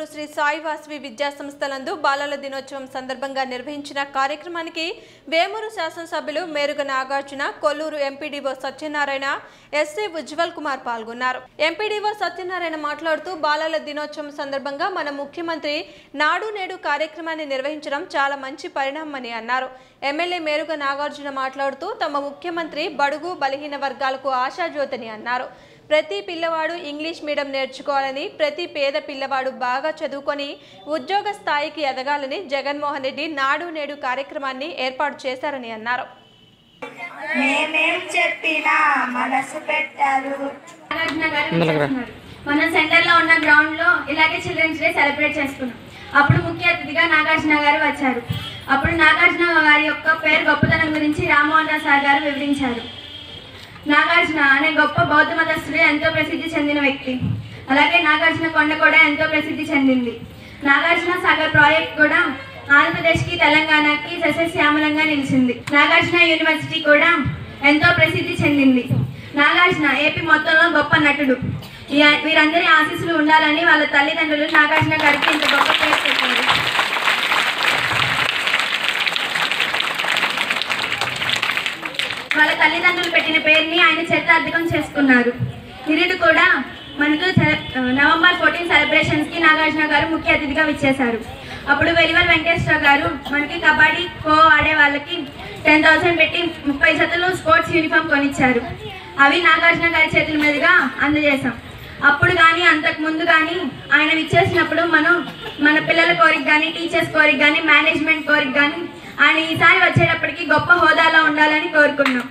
శ్రీ సాయి వాసవి విద్యా సంస్థలందు బాలల దినోత్సవం సందర్భంగా నిర్వహించిన కార్యక్రమానికి వేమూరు శాసనసభ్యులు మేరుగ నాగార్జున కొల్లూరు ఎంపీడీఓ సత్యనారాయణ ఎస్సీ ఉజ్వల్ కుమార్ పాల్గొన్నారు ఎంపీడీఓ సత్యనారాయణ మాట్లాడుతూ బాలల దినోత్సవం సందర్భంగా మన ముఖ్యమంత్రి నాడు నేడు కార్యక్రమాన్ని నిర్వహించడం చాలా మంచి పరిణామమని అన్నారు ఎమ్మెల్యే మేరుగ నాగార్జున మాట్లాడుతూ తమ ముఖ్యమంత్రి బడుగు బలహీన వర్గాలకు ఆశాజ్యోతిని అన్నారు ప్రతి పిల్లవాడు ఇంగ్లీష్ మీడియం నేర్చుకోవాలని ప్రతి పేద పిల్లవాడు బాగా చదువుకొని ఉద్యోగ స్థాయికి ఎదగాలని జగన్మోహన్ రెడ్డి నాడు నేడు కార్యక్రమాన్ని ఏర్పాటు చేశారని అన్నారు మేమేం చెప్పినా మనసు పెట్టారు నాగార్జున గారు చేస్తున్నారు. మనం సెంటర్ లో ఉన్న గ్రౌండ్ లో ఇలాగే చిల్డ్రన్స్ డే సెలబ్రేట్ చేసుకున్నాం అప్పుడు ముఖ్య అతిథిగా నాగార్జున గారు వచ్చారు అప్పుడు నాగార్జున గారి యొక్క పేరు గొప్పతనం గురించి రామ్మోహన్ రావు సార్ గారు వివరించారు నాగార్జున అనే గొప్ప బౌద్ధ మతస్థుడు ఎంతో ప్రసిద్ధి చెందిన వ్యక్తి అలాగే నాగార్జున కొండ కూడా ఎంతో ప్రసిద్ధి చెందింది నాగార్జున సాగర్ ప్రాజెక్ట్ కూడా ఆంధ్రప్రదేశ్కి తెలంగాణకి సస్యశ్యామలంగా నిలిచింది నాగార్జున యూనివర్సిటీ కూడా ఎంతో ప్రసిద్ధి చెందింది నాగార్జున ఏపీ మొత్తంలో గొప్ప నటుడు ఈ- వీరందరి ఆశీస్సులు ఉండాలని వాళ్ళ తల్లిదండ్రులు నాగార్జున గారికి ఇంత గొప్ప పేరు పెట్టారు వాళ్ళ తల్లిదండ్రులు పెట్టిన పేరుని ఆయన చరితార్థకం చేసుకున్నారు నిరుడు కూడా మనకు సెల- నవంబర్ ఫోర్టీన్ సెలబ్రేషన్స్ కి నాగార్జున గారు ముఖ్య అతిథిగా విచ్చేశారు అప్పుడు వెలివల్ వెంకటేశ్వర గారు మనకి కబడ్డీ ఖో ఆడే వాళ్ళకి టెన్ థౌసండ్ పెట్టి ముప్పై జతలు స్పోర్ట్స్ యూనిఫామ్ కొనిచ్చారు అవి నాగార్జున గారి చేతుల మీదుగా అందజేశాం అప్పుడు కానీ అంతకు ముందు కానీ ఆయన విచ్చేసినప్పుడు మనం మన పిల్లల కోరిక కానీ టీచర్స్ కోరిక కానీ మేనేజ్మెంట్ కోరిక కానీ ఆయన ఈసారి వచ్చేటప్పటికి గొప్ప హోదాలో ఉండాలని కోరుకున్నాం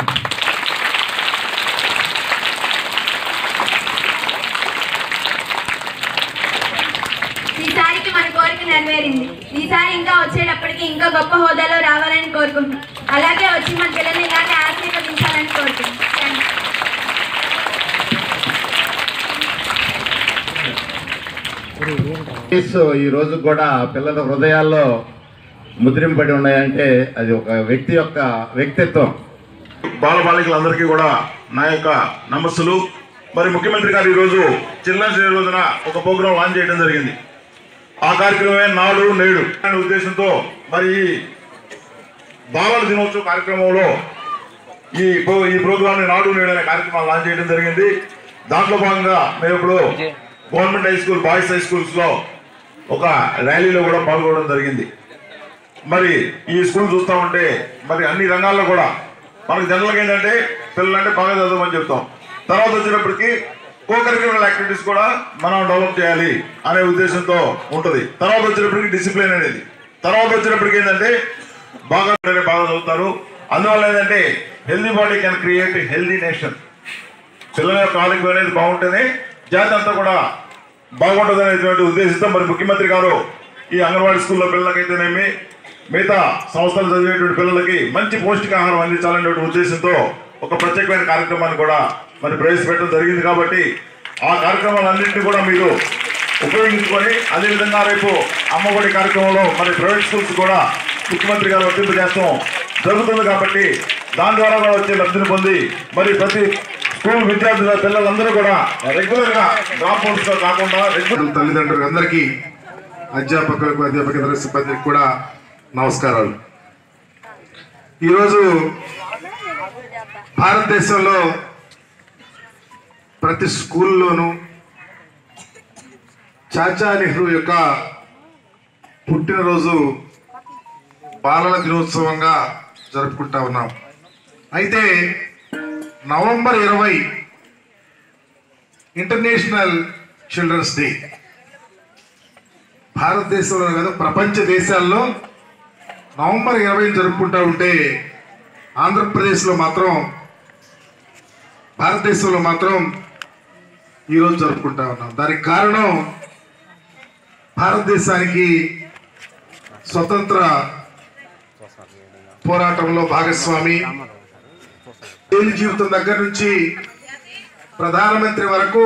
ఈసారికి మన కోరిక నెరవేరింది ఈసారి ఇంకా వచ్చేటప్పటికి ఇంకా గొప్ప హోదాలో రావాలని కోరుకుంటున్నాం అలాగే వచ్చి మన పిల్లల్ని ఇలాగే ఆశీర్వదించాలని కోరుకుంటున్నాం థ్యాంక్ యూ సో ఈ రోజు కూడా పిల్లల హృదయాల్లో ముద్రింపడి ఉన్నాయంటే అది ఒక వ్యక్తి యొక్క వ్యక్తిత్వం బాల బాలికలందరికీ కూడా నా యొక్క నమస్సులు మరి ముఖ్యమంత్రి గారు ఈరోజు చిల్డ్రన్స్ డే రోజున ఒక ప్రోగ్రాం లాంచ్ చేయడం జరిగింది ఆ కార్యక్రమమే నాడు నేడు అనే ఉద్దేశంతో మరి ఈ బాలల దినోత్సవ కార్యక్రమంలో ఈ ప్రో- ఈ ప్రోగ్రామ్ ని నాడు నేడు అనే కార్యక్రమాన్ని లాంచ్ చేయడం జరిగింది దాంట్లో భాగంగా మేము ఇప్పుడు government high school boys high schools లో ఒక ర్యాలీలో కూడా పాల్గొనడం జరిగింది మరి ఈ స్కూల్ చూస్తా ఉంటే మరి అన్ని రంగాల్లో కూడా మనకు జనరల్గా ఏంటంటే పిల్లలంటే బాగా చదవమని చెప్తాం తర్వాత వచ్చినప్పటికి కో కరిక్యులర్ యాక్టివిటీస్ కూడా మనం డెవలప్ చేయాలి అనే ఉద్దేశంతో ఉంటుంది తర్వాత వచ్చినప్పటికి డిసిప్లిన్ అనేది తర్వాత వచ్చినప్పటికి ఏంటంటే బాగా ఉంటేనే బాగా చదువుతారు అందువల్ల ఏంటంటే healthy body can create healthy nation పిల్లల యొక్క ఆరోగ్యం అనేది బాగుంటేనే జాతి అంతా కూడా బాగుంటుంది అనేటువంటి ఉద్దేశంతో మరి ముఖ్యమంత్రి గారు ఈ అంగన్వాడీ స్కూల్లో పిల్లలకైతేనేమి మిగతా సంస్థలు చదివేటువంటి పిల్లలకి మంచి పౌష్టికాహారం అందించాలనే ఉద్దేశంతో ఒక ప్రత్యేకమైన కార్యక్రమాన్ని కూడా మరి ప్రవేశపెట్టడం జరిగింది కాబట్టి ఆ కార్యక్రమాలన్నింటినీ కూడా మీరు ఉపయోగించుకొని అదేవిధంగా రేపు అమ్మఒడి కార్యక్రమంలో మరి ప్రైవేట్ స్కూల్స్ కూడా ముఖ్యమంత్రి గారు వర్తింపజేస్తాం జరుగుతుంది కాబట్టి దాని ద్వారా కూడా వచ్చే లబ్ధిని పొంది మరి ప్రతి స్కూల్ విద్యార్థుల పిల్లలందరూ కూడా రెగ్యులర్ గా డ్రాప్ అవుట్స్ గా కాకుండా రెగ్యులర్ తల్లిదండ్రులకు అందరికీ అధ్యాపకులకు అధ్యాపకేతర సిబ్బందికి కూడా నమస్కారాలు ఈరోజు భారతదేశంలో ప్రతి స్కూల్లోనూ చాచా నెహ్రూ యొక్క పుట్టినరోజు బాలల దినోత్సవంగా జరుపుకుంటా ఉన్నాం అయితే నవంబర్ ఇరవై ఇంటర్నేషనల్ చిల్డ్రన్స్ డే భారతదేశంలో కాదు ప్రపంచ దేశాల్లో నవంబర్ ఇరవై జరుపుకుంటా ఉంటే ఆంధ్రప్రదేశ్లో మాత్రం భారతదేశంలో మాత్రం ఈరోజు జరుపుకుంటా ఉన్నాం దానికి కారణం భారతదేశానికి స్వతంత్ర పోరాటంలో భాగస్వామి జైలు జీవితం దగ్గర నుంచి ప్రధానమంత్రి వరకు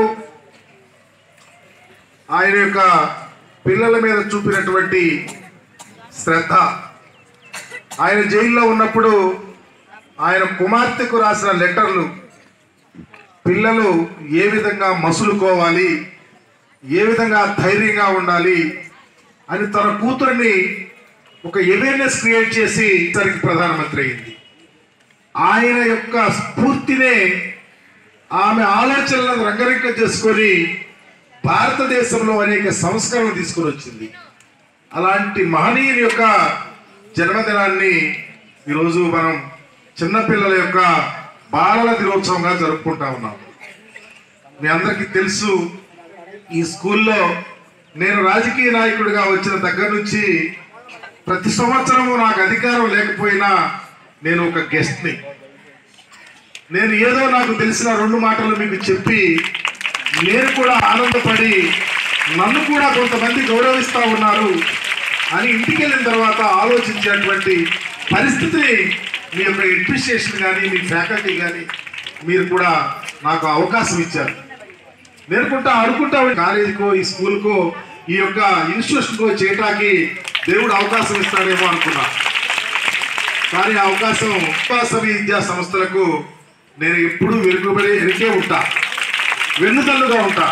ఆయన యొక్క పిల్లల మీద చూపినటువంటి శ్రద్ధ ఆయన జైల్లో ఉన్నప్పుడు ఆయన కుమార్తెకు రాసిన లెటర్లు పిల్లలు ఏ విధంగా మసులుకోవాలి ఏ విధంగా ధైర్యంగా ఉండాలి అని తన కూతురిని ఒక అవేర్నెస్ క్రియేట్ చేసి సరికి ప్రధానమంత్రి అయింది ఆయన యొక్క స్ఫూర్తినే ఆమె ఆలోచనలను రంగరింకం చేసుకొని భారతదేశంలో అనేక సంస్కరణలు తీసుకొని వచ్చింది అలాంటి మహనీయుని యొక్క జన్మదినాన్ని ఈరోజు మనం చిన్నపిల్లల యొక్క బాలల దినోత్సవంగా జరుపుకుంటా ఉన్నాం మీ అందరికీ తెలుసు ఈ స్కూల్లో నేను రాజకీయ నాయకుడిగా వచ్చిన దగ్గర నుంచి ప్రతి సంవత్సరము నాకు అధికారం లేకపోయినా నేను ఒక గెస్ట్ని నేను ఏదో నాకు తెలిసిన రెండు మాటలు మీకు చెప్పి నేను కూడా ఆనందపడి నన్ను కూడా కొంతమంది గౌరవిస్తూ ఉన్నారు అని ఇంటికి వెళ్ళిన తర్వాత ఆలోచించేటువంటి పరిస్థితిని మీ యొక్క అడ్మినిస్ట్రేషన్ కానీ మీ ఫ్యాకల్టీ కానీ మీరు కూడా నాకు అవకాశం ఇచ్చారు నేర్కుంటా అనుకుంటా కాలేజీకో ఈ స్కూల్కో ఈ యొక్క ఇన్స్టిట్యూషన్కో చేయటానికి దేవుడు అవకాశం ఇస్తాడేమో అనుకున్నా కానీ ఆ అవకాశం వాసవి విద్యా సంస్థలకు నేను ఎప్పుడూ వెనుకబడి వెనుకే ఉంటా వెన్నుదన్నుగా ఉంటా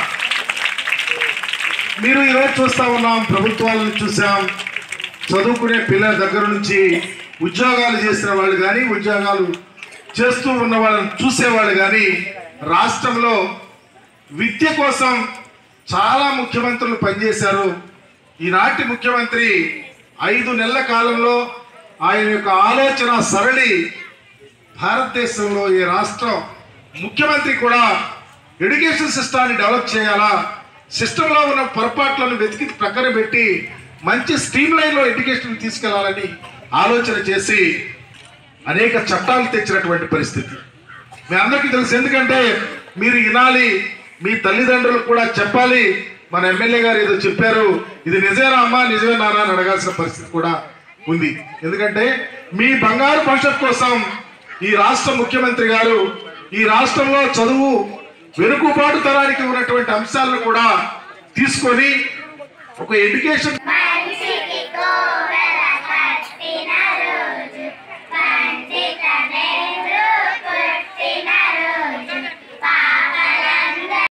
మీరు ఈరోజు చూస్తా ఉన్నాం ప్రభుత్వాలను చూసాం చదువుకునే పిల్లల దగ్గర నుంచి ఉద్యోగాలు చేసిన వాళ్ళు కానీ ఉద్యోగాలు చేస్తూ ఉన్న వాళ్ళని చూసేవాళ్ళు కానీ రాష్ట్రంలో విద్య కోసం చాలా ముఖ్యమంత్రులు పనిచేశారు ఈనాటి ముఖ్యమంత్రి ఐదు నెలల కాలంలో ఆయన యొక్క ఆలోచన సరళి భారతదేశంలో ఏ రాష్ట్రం ముఖ్యమంత్రి కూడా ఎడ్యుకేషన్ సిస్టాన్ని డెవలప్ చేయాలా సిస్టంలో ఉన్న పొరపాట్లను వెతికి ప్రక్కన పెట్టి మంచి స్ట్రీమ్ లైన్లో ఎడ్యుకేషన్ తీసుకెళ్లాలని ఆలోచన చేసి అనేక చట్టాలు తెచ్చినటువంటి పరిస్థితి మీ అందరికీ తెలుసు ఎందుకంటే మీరు వినాలి మీ తల్లిదండ్రులు కూడా చెప్పాలి మన ఎమ్మెల్యే గారు ఏదో చెప్పారు ఇది నిజమేనా అమ్మా నిజమే నాన్న అని అడగాల్సిన పరిస్థితి కూడా ఉంది ఎందుకంటే మీ బంగారు భవిష్యత్ కోసం ఈ రాష్ట్ర ముఖ్యమంత్రి గారు ఈ రాష్ట్రంలో చదువు వెనుకబాటు తరానికి ఉన్నటువంటి అంశాలను కూడా తీసుకొని ఒక ఎడ్యుకేషన్ మనిషికి కో